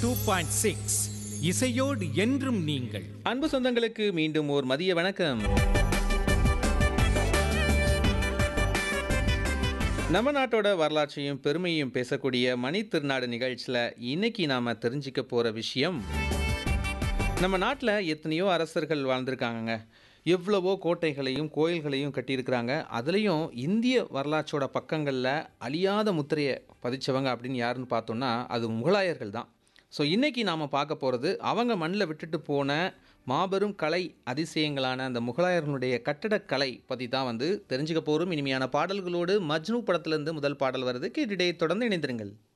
two point six இசையோடு என்றும் நீங்கள் அன்பு சொந்தங்களுக்கு மீண்டும் ஒரு மதிய வணக்கம் நம்ம நாட்டோட வரலாற்றையும் பெருமையும் பேசக்கூடிய மணி திருநாடு நிகழ்ச்சியில் இன்னைக்கு நாம் தெரிஞ்சுக்க போகிற விஷயம் நம்ம நாட்டில் எத்தனையோ அரசர்கள் வாழ்ந்திருக்காங்கங்க எவ்வளவோ கோட்டைகளையும் கோயில்களையும் கட்டியிருக்கிறாங்க அதுலேயும் இந்திய வரலாற்றோட பக்கங்களில் அழியாத முத்திரையை பதிச்சவங்க அப்படின்னு யாருன்னு பார்த்தோம்னா அது முகலாயர்கள் தான் ஸோ இன்றைக்கி நாம் பார்க்க போகிறது அவங்க மண்ணில் விட்டுட்டு போன மாபெரும் கலை அதிசயங்களான அந்த முகலாயர்களுடைய கட்டடக்கலை பற்றி தான் வந்து தெரிஞ்சுக்க போகிறோம் இனிமையான பாடல்களோடு மஜ்னு படத்துலேருந்து முதல் பாடல் வருது கேட்டுட்டே தொடர்ந்து இணைந்திருங்கள்